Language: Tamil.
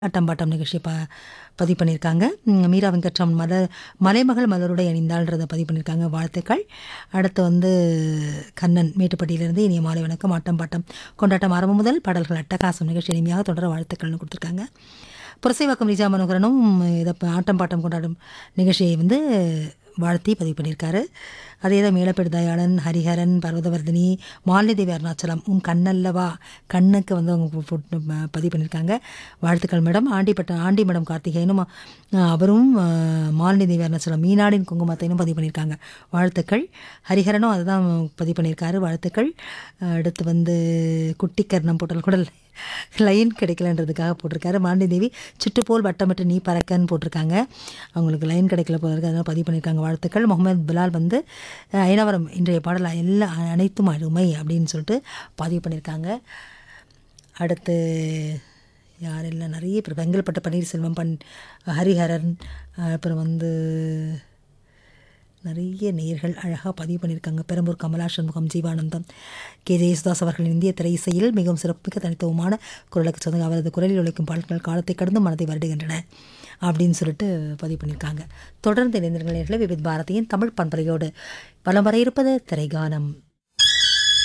ஆட்டம் பாட்டம் நிகழ்ச்சியை ப பதிவு பண்ணியிருக்காங்க ம், மீரா வெங்கட்ராமன் மலர் மலைமகள் மலருடை அணிந்தாள்ன்றதை பதிவு பண்ணியிருக்காங்க வாழ்த்துக்கள் அடுத்து வந்து கண்ணன் மேட்டுப்பட்டியிலிருந்து இனிய மாலை வணக்கம் ஆட்டம் பாட்டம் கொண்டாட்டம் ஆரம்பம் முதல் பாடல்கள் அட்டகாசம் நிகழ்ச்சி இனிமையாக தொடர வாழ்த்துக்கள்னு கொடுத்துருக்காங்க புரசைவாக்கம் நிஜா மனோகரனும் இதை ப- ஆட்டம் பாட்டம் கொண்டாடும் நிகழ்ச்சியை வந்து வாழ்த்தி பதிவு பண்ணியிருக்காரு அதே தான் மேலப்பேடு தயாளன் ஹரிஹரன் பர்வதவர்தினி மாலிதேவி அருணாச்சலம் உன் கண்ணல்லவா கண்ணுக்கு வந்து அவங்க பு- போட்டு ம- பதிவு பண்ணியிருக்காங்க வாழ்த்துக்கள் மேடம் ஆண்டிப்பட்ட ஆண்டி மேடம் கார்த்திகேயனும் அஹ், அவரும் அஹ், மாலினி தேவி அருணாச்சலம் மீனாடின் குங்குமத்தையும் பதிவு பண்ணியிருக்காங்க வாழ்த்துக்கள் ஹரிஹரனும் அதை தான் பதிவு பண்ணியிருக்காரு வாழ்த்துக்கள் அஹ், அடுத்து வந்து குட்டிக்கர்ணம் போட்டல் கூட லைன் கிடைக்கலன்றதுக்காக போட்டிருக்காரு மாலினி தேவி சுட்டுப்போல் வட்டமிட்டு நீ பறக்கன்னு போட்டிருக்காங்க அவங்களுக்கு லைன் கிடைக்கல போல இருக்கு அதனால் பதிவு பண்ணியிருக்காங்க வாழ்த்துக்கள் முகமது பிலால் வந்து அஹ், ஐநாவரம் இன்றைய பாடல் எல்லா அனைத்தும் அருமை அப்படின்னு சொல்லிட்டு பதிவு பண்ணியிருக்காங்க அடுத்து யாரெல்லாம் நிறைய பேர் வெங்கல்பட்டு பன்னீர்செல்வம் பன் ஹரிஹரன் அஹ், அப்புறம் வந்து நிறைய நேர்கள் அழகாக பதிவு பண்ணியிருக்காங்க பெரம்பூர் கமலா சண்முகம் ஜீவானந்தம் கே ஜெயசுதாஸ் அவர்களின் இந்திய திரை இசையில் மிகவும் சிறப்புமிக்க தனித்துவமான குரலுக்கு சொந்தங்க அவரது குரலில் ஒழிக்கும் பாடல்கள் காலத்தை கடந்து மனதை வருடுகின்றன அப்படின்னு சொல்லிட்டு பதிவு பண்ணியிருக்காங்க தொடர்ந்து இணைந்திருங்கள் நேயர்களே விவித் பாரதியின் தமிழ் பண்பறையோடு பலம் வர இருப்பது திரைகானம்